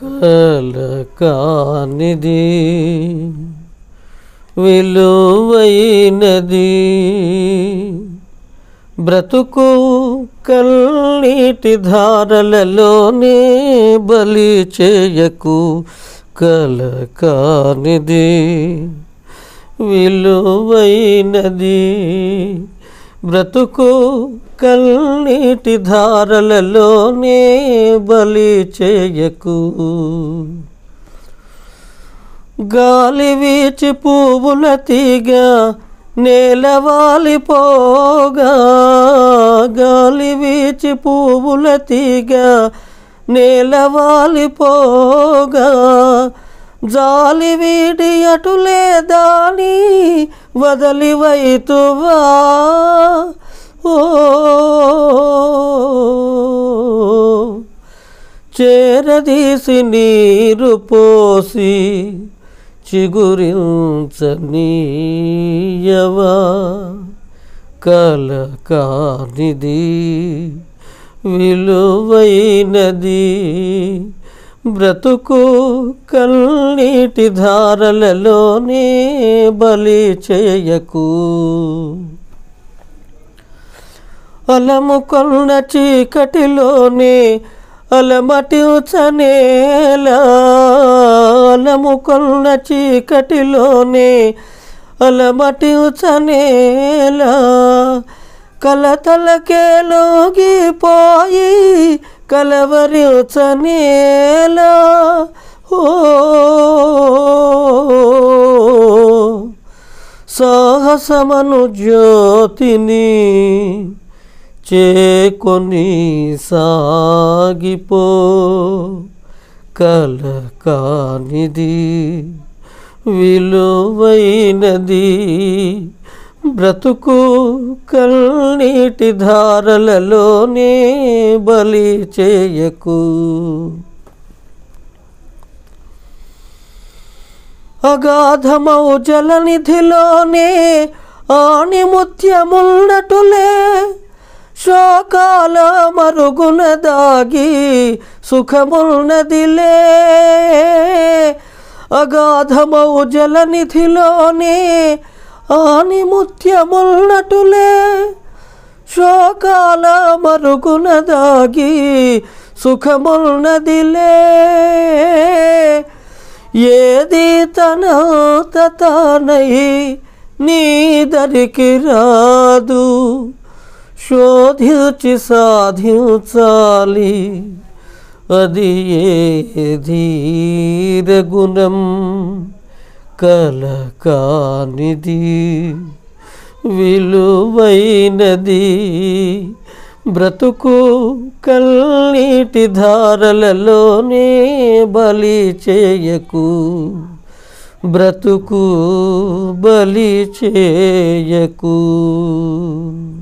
కలకానిది విలువైనది బ్రతుకు కల్నీటి ధారలలోనే బలి చేయకు కలకానిది విలువైనది బ్రతుకు కల్నీటి ధారలలోనే బలి చేయకు గాలి వీచి పువ్వుల తీగ నేలవాలిపోగా గాలి వీచి పువ్వుల తీగ నేలవాలిపోగా జాలి వీడి అటులే దాని వదలి వైతువా ఓ చేరదీసి నీరు పోసి చిగురించనీయవా కలకానిది విలువైనది బ్రతుకు కల్నీటి ధారలలోనే బలి చేయకు అలము కొన్న చీకటిలోనే అలమటించనేలా అలము కొన్న చీకటిలోనే అలమటించనేలా కలతలకేలోగిపోయి కలవరించనేలా ఓ సాహసమను జ్యోతిని చేకొని సాగిపో కలకానిది విలువైనది బ్రతుకు కల్నీటి ధారలలోనే బలి చేయకు అగాధమౌ జలనిధిలోనే ఆణిముత్యమున్నటులే శోకాల మరుగున దాగి సుఖమున్నదిలే అగాధమౌ జలనిధిలోనే ఆనిముత్యమున్నటులే శోకాల మరుగున దాగి సుఖమున్నదిలే ఏది తన తానై నీ దరికి రాదు శోధించి సాధించాలి అది ఏ ధీర గుణం కలకానిది విలువైనది బ్రతుకు కల్నీటి ధారలలోనే బలి చేయకు బ్రతుకు బలి చేయకు